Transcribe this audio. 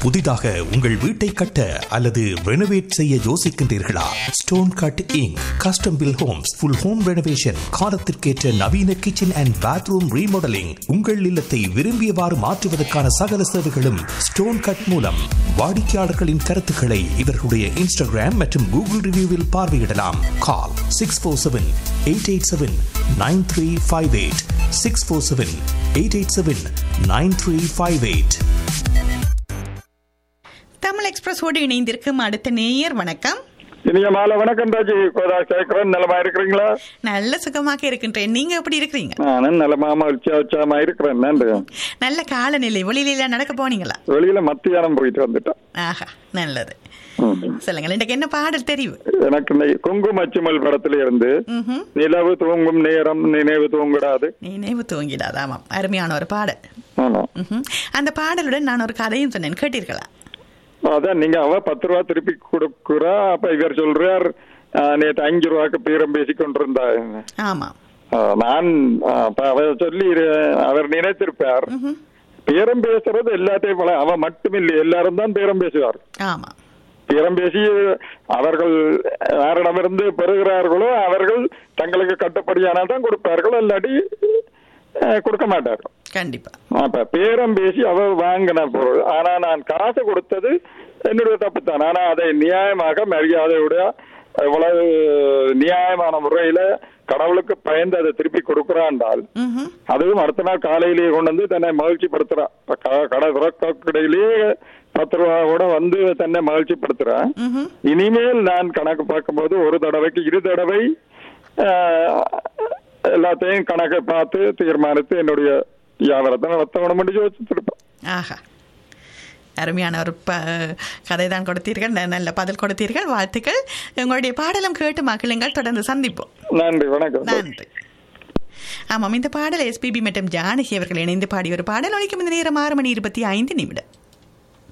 புதிதாக உங்கள் வீட்டை கட்ட அல்லது ரெனோவேட் செய்ய யோசிக்கின்றீர்களா stone cutting custom built homes full home renovation காலத்திற்கேற்ற நவீன கிச்சன் அண்ட் பாத்ரூம் ரீமாடலிங் உங்கள் இல்லத்தை விரும்பியவாறு மாற்றுவதற்கான சகல சேவைகளும் ஸ்டோன் கட் மூலம் வாடிக்கையாளர்களின் கருத்துக்களை இவர்களுடைய இன்ஸ்டாகிராம் மற்றும் கூகுள் ரிவ்யூவில் பார்வையிடலாம் call six four seven eight eight seven nine three five eight six four seven eight eight seven nine three five eight Tamil எக்ஸ்பிரஸோடு இணைந்திருக்கும் அடுத்த நேயர் வணக்கம் இனிய மாலை வணக்கம் ராஜி கோதா சேகரன் நலமா இருக்கிறீங்களா நல்ல சுகமாக இருக்கின்றேன் நீங்க எப்படி இருக்கிறீங்க நானும் நலமாம உற்சா உற்சாகமா இருக்கிறேன் நன்றி நல்ல காலநிலை வெளியில நடக்க போனீங்களா வெளியில மத்தியானம் போயிட்டு வந்துட்டேன் ஆஹா நல்லது ம். சொல்லுங்கள் எனக்கு என்ன பாடல் தெரிவு எனக்கு இந்த குங்கும அச்சுமல் படத்துல இருந்து ம்ஹும். நிலவு தூங்கும் நேரம் நினைவு தூங்கிடாது நினைவு தூங்கிடாது ஆமாம் அருமையான ஒரு பாடல் ஆமா ம்ஹும். அந்த பாடலுடன் நான் ஒரு கதையும் சொன்னேன் கேட்டீர்களா அதான் நீங்க அவ பத்து ரூபா திருப்பி கொடுக்குறா அப்ப இவர் சொல்றார் ஆ, நேத்து அஞ்சு ரூபாய்க்கு பீரம் பேசி கொண்டிருந்தா ஆமாம் ஆ, நான் ஆ, அப்ப அவர் சொல்லி அவர் நினைத்திருப்பார் ம்ஹும். பேரம் பேசுறது எல்லாத்தையும் பல- அவ மட்டுமில்லை எல்லாரும் தான் பேரம் பேசுவார் ஆமாம் பேரம் பேசி அவர்கள் யாரிடமிருந்து பெறுகிறார்களோ அவர்கள் தங்களுக்கு கட்டுப்படியானால் தான் கொடுப்பார்கள் இல்லாட்டி அஹ், கொடுக்க மாட்டார்கள் கண்டிப்பா அப்ப பேரம் பேசி அவர் வாங்கின பொருள் ஆனா நான் காசு கொடுத்தது என்னுடைய தப்பு தான் ஆனா அதை நியாயமாக மரியாதையோட எவ்வளவு நியாயமான முறையில கடவுளுக்கு பயந்து அதை திருப்பி கொடுக்கிறான்டால் ம்ஹும். அதுவும் அடுத்த நாள் காலையிலேயே கொண்டு வந்து தன்னை மகிழ்ச்சிப்படுத்துறான் இப்ப க- கடை திறக்கடையிலேயே பத்து ரூபாவோட வந்து தன்னை மகிழ்ச்சிப்படுத்துறான் ம்ஹும். இனிமேல் நான் கணக்கு பார்க்கும்போது ஒரு தடவைக்கு இரு தடவை ஆஹ், எல்லாத்தையும் கணக்கை பார்த்து தீர்மானித்து என்னுடைய வியாபாரத்தை நடத்தணும் யோசிச்சிருப்பேன் ஆஹா அருமையான ஒரு ப கதை தான் கொடுத்தீர்கள் ந- நல்ல பதில் கொடுத்தீர்கள் வாழ்த்துக்கள் உங்களுடைய பாடலும் கேட்டு மகிழுங்கள் தொடர்ந்து சந்திப்போம் நன்றி வணக்கம் நன்றி ஆமாம் இந்த பாடல் எஸ்பிபி மற்றும் ஜானகி அவர்கள் இணைந்து பாடிய ஒரு பாடல் ஒழிக்கும் இந்த நேரம் ஆறு மணி இருபத்தி ஐந்து நிமிடம்